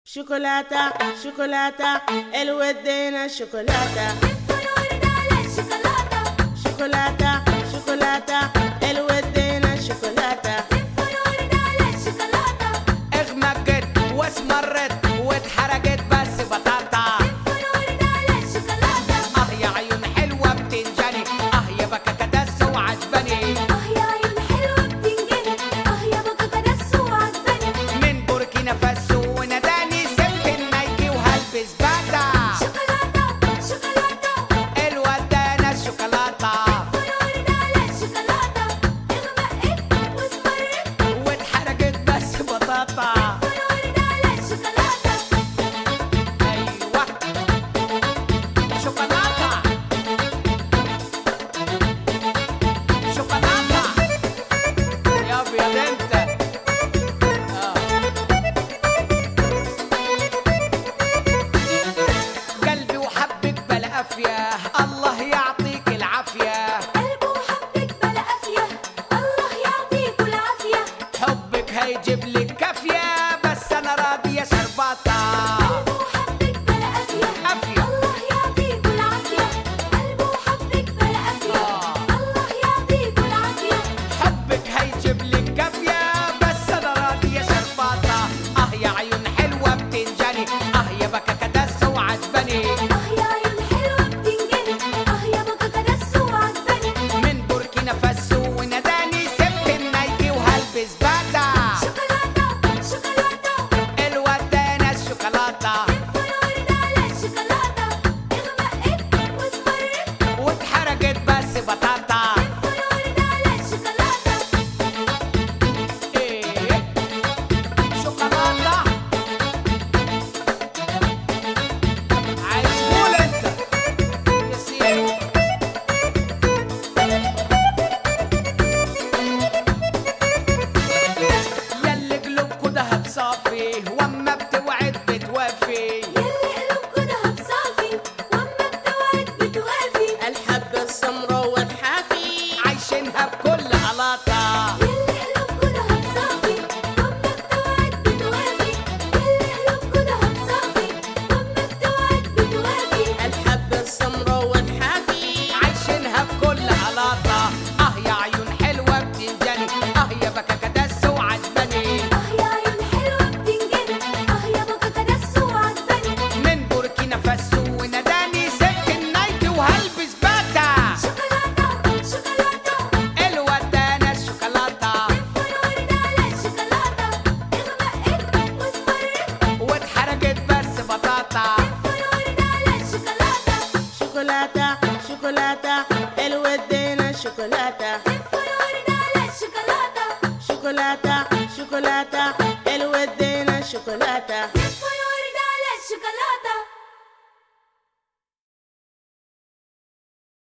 شوكولاتة شوكولاتة الودينا شوكولاتة شوكولاتة شوكولاتة الودينا شوكولاتة اغمقت واسمرت واتحرقت بس بطاطا اه يا عيون حلوه بتنجني اه يا بكا كدس وعجبني من بوركينا فاسو وناداني سبت النايكي وهلبس باتا الواد ده انا الشوكولاته واتحرقت بس بطاطا ايوه شوكولاته شوكولاته يا ابيض انت آه. قلبي وحبك بلا افيه الله يعطيك العافيه حبك هيجيب لك كافيه بس انا راضيه شرباطه حبك هيجيب لك كافيه بس انا راضيه شرباطه اه يا عيون حلوه بتنجني اه يا بكا كدس وعجبني من بوركينا فاسو وناداني سبت النايكي وهلبس باتا الواد ده انا الشوكولاته واتحرقت بس بطاطا ايه شوكولاته عايز فول انت يا سيدي ياللي قلوبكوا دهب صافي واما بتوعد بتوافي الحبة السمرا والحافي عايشينها بكل قلاطة الحبة السمرا والحافي عايشينها بكل قلاطة اه يا عيون حلوة بتنجني اه يا بكا كدس وعجبني من بوركينا فاسو وناداني سبت النايكي وهلبس باتا الواد ده انا الشوكولاتة واتحرقت بس بطاطا شوكولاتة شوكولاتة الودينا شوكولاتة شوكولاتة شوكولاتة الودينا شوكولاتة Florida, la chocolata.